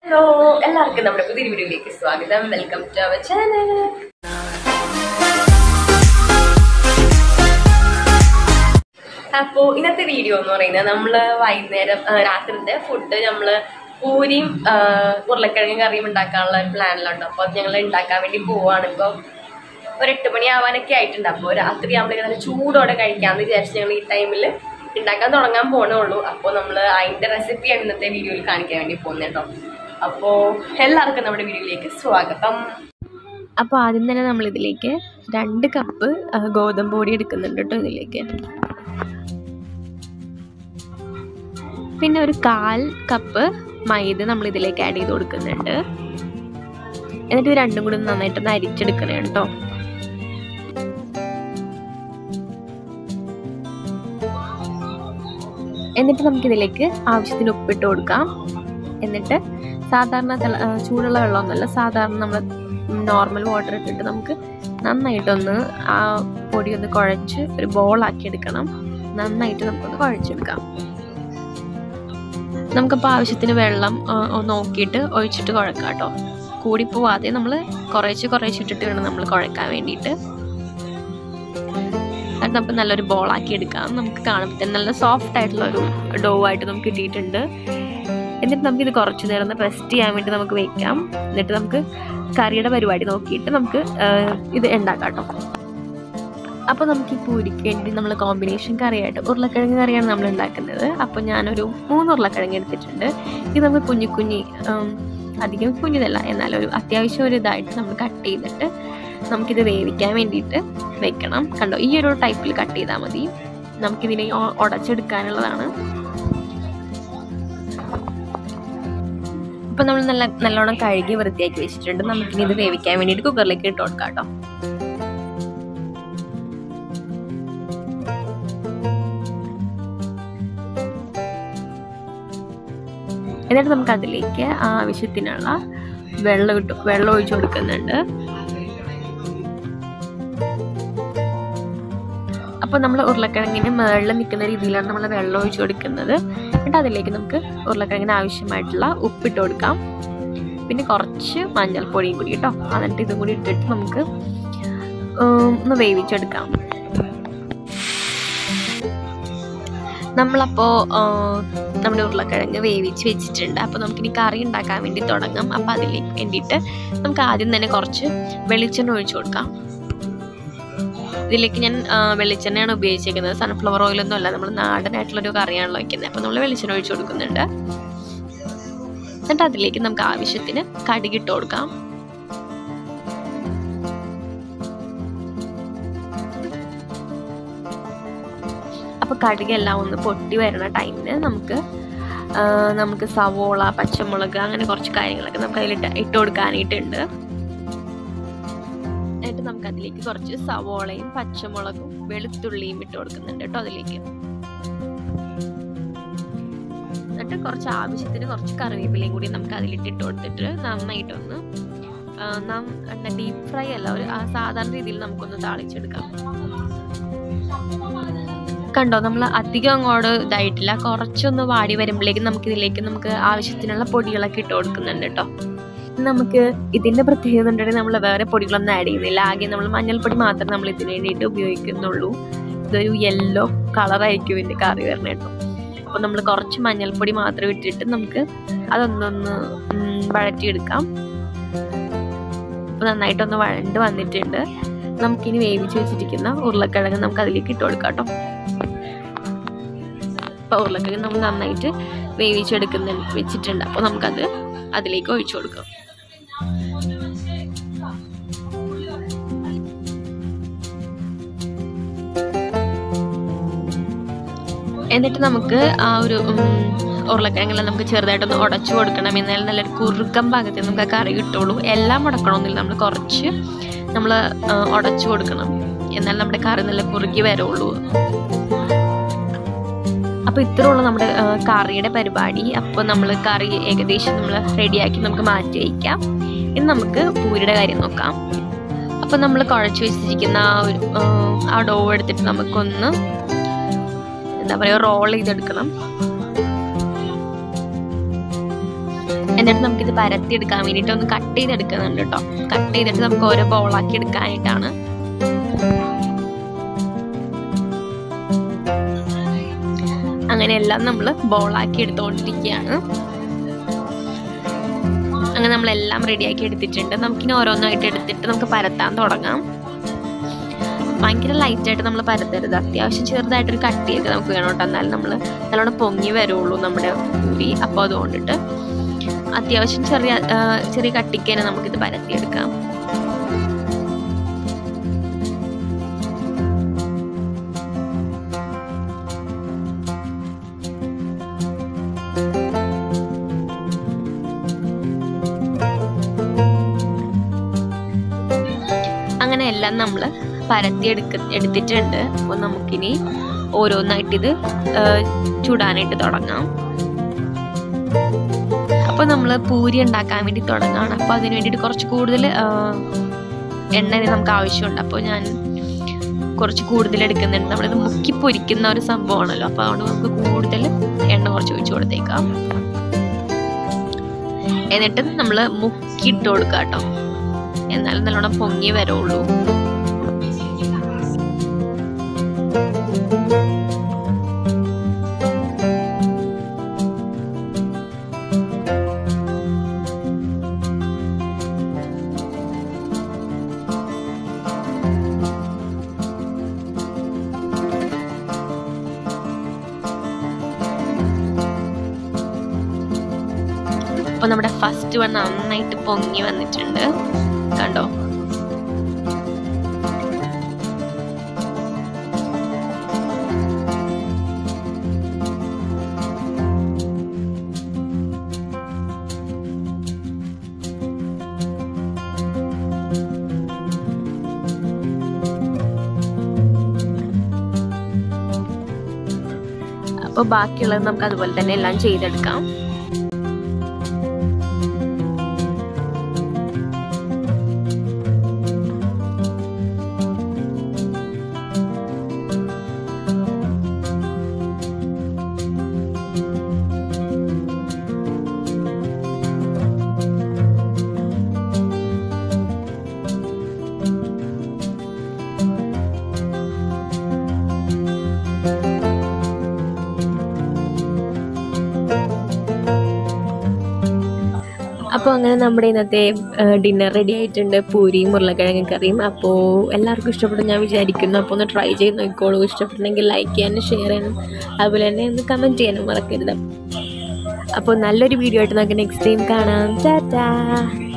hello എല്ലാവർക്കും നമ്മുടെ പുതിയ വീഡിയോയിലേക്ക് സ്വാഗതം വെൽക്കം ടു അവർ ചാനൽ അപ്പോൾ ഇന്നത്തെ വീഡിയോ എന്ന് പറയുന്നത് നമ്മൾ വൈകുന്നേരം ആ, രാത്രിത്തെ ഫുഡ് നമ്മൾ പൂരിയും ആ, ഉരുളക്കിഴങ്ങ് കറിയും ഉണ്ടാക്കാനുള്ള പ്ലാനിലുണ്ട് അപ്പോൾ അത് ഞങ്ങൾ ഉണ്ടാക്കാൻ വേണ്ടി പോവാണ് ഇപ്പോൾ ഒരു എട്ട് മണി ആവാനൊക്കെ ആയിട്ടുണ്ട് അപ്പോൾ രാത്രി നമ്മളിങ്ങനെ നല്ല ചൂടോടെ കഴിക്കാമെന്ന് വിചാരിച്ച് ഞങ്ങൾ ഈ ടൈമിൽ ഉണ്ടാക്കാൻ തുടങ്ങാൻ പോണേ ഉള്ളൂ അപ്പോൾ നമ്മൾ അതിൻ്റെ റെസിപ്പിയാണ് ഇന്നത്തെ വീഡിയോയിൽ കാണിക്കാൻ വേണ്ടി പോകുന്നത് കേട്ടോ അപ്പോൾ എല്ലാവർക്കും നമ്മുടെ വീഡിയോയിലേക്ക് സ്വാഗതം അപ്പോൾ ആദ്യം തന്നെ നമ്മൾ ഇതിലേക്ക് രണ്ട് കപ്പ് ആ, ഗോതമ്പ് പൊടി എടുക്കുന്നുണ്ട് കേട്ടോ ഇതിലേക്ക് പിന്നെ ഒരു കാൽ കപ്പ് മൈദ നമ്മൾ ഇതിലേക്ക് ആഡ് ചെയ്ത് കൊടുക്കുന്നുണ്ട് എന്നിട്ട് ഇത് രണ്ടും കൂടി ഒന്ന് നന്നായിട്ടൊന്ന് അരിച്ചെടുക്കണേ കേട്ടോ എന്നിട്ട് നമുക്കിതിലേക്ക് ആവശ്യത്തിന് ഉപ്പിട്ട് കൊടുക്കാം എന്നിട്ട് സാധാരണ തിള- ആ, ചൂടുള്ള വെള്ളമൊന്നുമല്ല സാധാരണ നമ്മൾ നോർമൽ വാട്ടർ ഇട്ടിട്ട് നമുക്ക് നന്നായിട്ടൊന്ന് ആ പൊടി ഒന്ന് കുഴച്ച് ഒരു ബോളാക്കി എടുക്കണം നന്നായിട്ട് നമുക്കൊന്ന് കുഴച്ചെടുക്കാം നമുക്കപ്പോൾ ആവശ്യത്തിന് വെള്ളം ആ, ഒന്ന് നോക്കിയിട്ട് ഒഴിച്ചിട്ട് കുഴക്കാം കേട്ടോ കൂടിപ്പോവാതെ നമ്മൾ കുറേശ്ശെ കുറേശ്ശെ ഇട്ടിട്ട് വേണം നമ്മൾ കുഴക്കാൻ വേണ്ടിയിട്ട് അത് നമുക്ക് നല്ലൊരു ബോളാക്കി എടുക്കാം നമുക്ക് കാണുമ്പോൾ തന്നെ നല്ല സോഫ്റ്റ് ആയിട്ടുള്ള ഒരു ഡോ ആയിട്ട് നമുക്ക് കിട്ടിയിട്ടുണ്ട് എന്നിട്ട് നമുക്ക് ഇത് കുറച്ച് നേരം ഒന്ന് റെസ്റ്റ് ചെയ്യാൻ വേണ്ടി നമുക്ക് വെക്കാം എന്നിട്ട് നമുക്ക് കറിയുടെ പരിപാടി നോക്കിയിട്ട് നമുക്ക് ആ, ഇത് ഉണ്ടാക്കാം കേട്ടോ അപ്പോൾ നമുക്ക് ഈ പൂരിക്ക് വേണ്ടി നമ്മൾ കോമ്പിനേഷൻ കറിയായിട്ട് ഉരുളക്കിഴങ്ങ് കറിയാണ് നമ്മൾ ഉണ്ടാക്കുന്നത് അപ്പോൾ ഞാനൊരു മൂന്ന് ഉരുളക്കിഴങ്ങ് എടുത്തിട്ടുണ്ട് ഇത് നമുക്ക് കുഞ്ഞു കുഞ്ഞി ഉം, അധികം കുഞ്ഞിതല്ല എന്നാലും ഒരു അത്യാവശ്യം ഒരു ഇതായിട്ട് നമ്മൾ കട്ട് ചെയ്തിട്ട് നമുക്കിത് വേവിക്കാൻ വേണ്ടിയിട്ട് വെക്കണം കണ്ടോ ഈ ഒരു ടൈപ്പിൽ കട്ട് ചെയ്താൽ മതി നമുക്കിതിനെ ഒ- ഉടച്ചെടുക്കാനുള്ളതാണ് ഇപ്പം നമ്മൾ നല്ല നല്ലോണം കഴുകി വൃത്തിയാക്കി വെച്ചിട്ടുണ്ട് നമുക്കിനി ഇത് വേവിക്കാൻ വേണ്ടിയിട്ട് കുക്കറിലേക്ക് ഇട്ട് കൊടുക്കാം കേട്ടോ എന്നിട്ട് നമുക്ക് അതിലേക്ക് ആവശ്യത്തിനുള്ള വെള്ളം ഇട്ടു വെള്ളം ഒഴിച്ചു കൊടുക്കുന്നുണ്ട് അപ്പോൾ നമ്മൾ ഉരുളക്കിഴങ്ങിന് മുകളിൽ നിൽക്കുന്ന രീതിയിലാണ് നമ്മൾ വെള്ളം ഒഴിച്ചു കൊടുക്കുന്നത് എന്നിട്ട് അതിലേക്ക് നമുക്ക് ഉരുളക്കിഴങ്ങിന് ആവശ്യമായിട്ടുള്ള ഉപ്പിട്ട് കൊടുക്കാം പിന്നെ കുറച്ച് മഞ്ഞൾപ്പൊടിയും കൂടി കേട്ടോ എന്നിട്ട് ഇതും കൂടി ഇട്ടിട്ട് നമുക്ക് ഉം, ഒന്ന് വേവിച്ചെടുക്കാം നമ്മളപ്പോൾ നമ്മുടെ ഉരുളക്കിഴങ്ങ് വേവിച്ച് വെച്ചിട്ടുണ്ട് അപ്പോൾ നമുക്കിനി കറി ഉണ്ടാക്കാൻ വേണ്ടി തുടങ്ങാം അപ്പോൾ അതിലേക്ക് വേണ്ടിയിട്ട് നമുക്ക് ആദ്യം തന്നെ കുറച്ച് വെളിച്ചെണ്ണ ഒഴിച്ചു കൊടുക്കാം ഇതിലേക്ക് ഞാൻ ആ, വെളിച്ചെണ്ണയാണ് ഉപയോഗിച്ചിരിക്കുന്നത് സൺഫ്ലവർ ഓയിലൊന്നും അല്ല നമ്മൾ നാടനായിട്ടുള്ളൊരു കറിയാണല്ലോ വയ്ക്കുന്നത് അപ്പോൾ നമ്മൾ വെളിച്ചെണ്ണ ഒഴിച്ചു കൊടുക്കുന്നുണ്ട് എന്നിട്ട് അതിലേക്ക് നമുക്ക് ആവശ്യത്തിന് കടുകിട്ട് കൊടുക്കാം അപ്പോൾ കടുകെല്ലാം ഒന്ന് പൊട്ടി വരുന്ന ടൈമിന് നമുക്ക് ആ, നമുക്ക് സവോള പച്ചമുളക് അങ്ങനെ കുറച്ച് കാര്യങ്ങളൊക്കെ നമുക്ക് അതിൽ ഇട്ട് കൊടുക്കാനായിട്ടുണ്ട് എന്നിട്ട് നമുക്ക് അതിലേക്ക് കുറച്ച് സവോളയും പച്ചമുളകും വെളുത്തുള്ളിയും ഇട്ട് കൊടുക്കുന്നുണ്ട് കേട്ടോ അതിലേക്ക് എന്നിട്ട് കുറച്ച് ആവശ്യത്തിന് കുറച്ച് കറിവേപ്പിലയും കൂടി നമുക്ക് അതിലിട്ട് ഇട്ട് കൊടുത്തിട്ട് നന്നായിട്ടൊന്ന് ഡീപ്പ് ഫ്രൈ അല്ല ഒരു ആ സാധാരണ രീതിയിൽ നമുക്കൊന്ന് താളിച്ചെടുക്കാം കണ്ടോ നമ്മൾ അധികം അങ്ങോട്ട് ഇതായിട്ടില്ല കുറച്ചൊന്ന് വാടി വരുമ്പോഴേക്കും നമുക്ക് ഇതിലേക്ക് നമുക്ക് ആവശ്യത്തിനുള്ള പൊടികളൊക്കെ ഇട്ട് കൊടുക്കുന്നുണ്ട് കേട്ടോ നമുക്ക് ഇതിന്റെ പ്രത്യേകത ഉണ്ടെങ്കിൽ നമ്മൾ വേറെ പൊടികളൊന്നും ആഡ് ചെയ്യുന്നില്ല ആകെ നമ്മൾ മഞ്ഞൾപ്പൊടി മാത്രമേ നമ്മൾ ഇതിന് വേണ്ടിയിട്ട് ഉപയോഗിക്കുന്നുള്ളൂ ഇതൊരു യെല്ലോ കളറായിരിക്കും ഇതിന്റെ കറി വരണേ കേട്ടോ അപ്പോൾ നമ്മൾ കുറച്ച് മഞ്ഞൾപ്പൊടി മാത്രം ഇട്ടിട്ട് നമുക്ക് അതൊന്നൊന്ന് ഉം, വഴറ്റിയെടുക്കാം അപ്പോൾ നന്നായിട്ടൊന്ന് വഴണ്ട് വന്നിട്ടുണ്ട് നമുക്കിനി വേവിച്ച് വെച്ചിരിക്കുന്ന ഉരുളക്കിഴങ്ങ് നമുക്ക് അതിലേക്ക് ഇട്ട് കൊടുക്കാം കേട്ടോ അപ്പോൾ ഉരുളക്കിഴങ്ങ് നമ്മൾ നന്നായിട്ട് വേവിച്ചെടുക്കുന്ന വെച്ചിട്ടുണ്ട് അപ്പോൾ നമുക്കത് അതിലേക്ക് ഒഴിച്ചു കൊടുക്കാം എന്നിട്ട് നമുക്ക് ആ ഒരു ഉം, ഉരുളക്കിഴങ്ങെല്ലാം നമുക്ക് ചെറുതായിട്ടൊന്ന് ഉടച്ചു കൊടുക്കണം എന്നാൽ നല്ലൊരു കുറുക്കം ഭാഗത്ത് നമുക്ക് ആ കറി കിട്ടുള്ളൂ എല്ലാം ഉടക്കണമെന്നില്ല നമ്മൾ കുറച്ച് നമ്മൾ ഉടച്ചു കൊടുക്കണം എന്നാൽ നമ്മുടെ കറി നല്ല കുറുകി വരുള്ളൂ അപ്പോൾ ഇത്രയുള്ള നമ്മുടെ ആ, കറിയുടെ പരിപാടി അപ്പോൾ നമ്മൾ കറി ഏകദേശം നമ്മൾ റെഡിയാക്കി നമുക്ക് മാറ്റി വയ്ക്കാം ഇനി നമുക്ക് പൂരിയുടെ കാര്യം നോക്കാം അപ്പോൾ നമ്മൾ കുഴച്ച് വെച്ചിരിക്കുന്ന ആ ഒരു ആ, ആ ഡോ എടുത്തിട്ട് നമുക്കൊന്ന് എന്താ പറയുക റോൾ ചെയ്തെടുക്കണം എന്നിട്ട് നമുക്കിത് പരത്തി എടുക്കാൻ വേണ്ടിയിട്ട് ഒന്ന് കട്ട് ചെയ്തെടുക്കുന്നുണ്ട് കേട്ടോ കട്ട് ചെയ്തിട്ട് നമുക്ക് ഓരോ ബോളാക്കി എടുക്കാനായിട്ടാണ് അങ്ങനെ എല്ലാം നമ്മൾ ബോളാക്കി എടുത്തുകൊണ്ടിരിക്കുകയാണ് അങ്ങനെ നമ്മളെല്ലാം റെഡിയാക്കി എടുത്തിട്ടുണ്ട് നമുക്കിനി ഓരോന്നായിട്ട് എടുത്തിട്ട് നമുക്ക് പരത്താൻ തുടങ്ങാം ഭയങ്കര ലൈറ്റായിട്ട് നമ്മൾ പരത്തരുത് അത്യാവശ്യം ചെറുതായിട്ടൊരു കട്ടിയൊക്കെ നമുക്ക് വേണം കേട്ടോ എന്നാലും നമ്മൾ നല്ലോണം പൊങ്ങി വരുള്ളൂ നമ്മുടെ പൂരി അപ്പോൾ അതുകൊണ്ടിട്ട് അത്യാവശ്യം ചെറിയ ആ, ചെറിയ കട്ടിക്ക് തന്നെ നമുക്കിത് പരത്തിയെടുക്കാം അങ്ങനെ എല്ലാം നമ്മൾ പരത്തി എടുക്ക എടുത്തിട്ടുണ്ട് അപ്പോൾ നമുക്കിനി ഓരോന്നായിട്ടിത് ആ, ചുടാനായിട്ട് തുടങ്ങാം അപ്പോൾ നമ്മൾ പൂരി ഉണ്ടാക്കാൻ വേണ്ടി തുടങ്ങാണ് അപ്പോൾ അതിന് വേണ്ടിയിട്ട് കുറച്ച് കൂടുതൽ ആ, എണ്ണ ഇതിന് നമുക്ക് ആവശ്യമുണ്ട് അപ്പോൾ ഞാൻ കുറച്ച് കൂടുതൽ എടുക്കുന്നുണ്ട് നമ്മളിത് മുക്കി പൊരിക്കുന്ന ഒരു സംഭവമാണല്ലോ അപ്പോൾ അതുകൊണ്ട് നമുക്ക് കൂടുതൽ എണ്ണ കുറച്ച് ഒഴിച്ചു കൊടുത്തേക്കാം എന്നിട്ട് നമ്മൾ മുക്കിയിട്ട് കൊടുക്കുക കേട്ടോ എന്നാലും നല്ലോണം പൊങ്ങി വരുള്ളൂ അപ്പോൾ നമ്മുടെ ഫസ്റ്റ് വൺ നന്നായിട്ട് പൊങ്ങി വന്നിട്ടുണ്ട് കണ്ടോ അപ്പോൾ ബാക്കിയുള്ളത് നമുക്ക് അതുപോലെ തന്നെ എല്ലാം ചെയ്തെടുക്കാം അപ്പോൾ അങ്ങനെ നമ്മുടെ ഇന്നത്തെ ഡിന്നർ റെഡി ആയിട്ടുണ്ട് പൂരിയും ഉരുളക്കിഴങ്ങ് കറിയും അപ്പോൾ എല്ലാവർക്കും ഇഷ്ടപ്പെടും ഞാൻ വിചാരിക്കുന്നു അപ്പോൾ ഒന്ന് ട്രൈ ചെയ്ത് നോക്കിക്കോളൂ ഇഷ്ടപ്പെട്ടെങ്കിൽ ലൈക്ക് ചെയ്യാനും ഷെയർ ചെയ്യാനും അതുപോലെ തന്നെ ഒന്ന് കമൻറ്റ് ചെയ്യാനും മറക്കരുത് അപ്പോൾ നല്ലൊരു വീഡിയോ ആയിട്ട് നമുക്ക് നെക്സ്റ്റ് ടൈം കാണാം ടാറ്റാ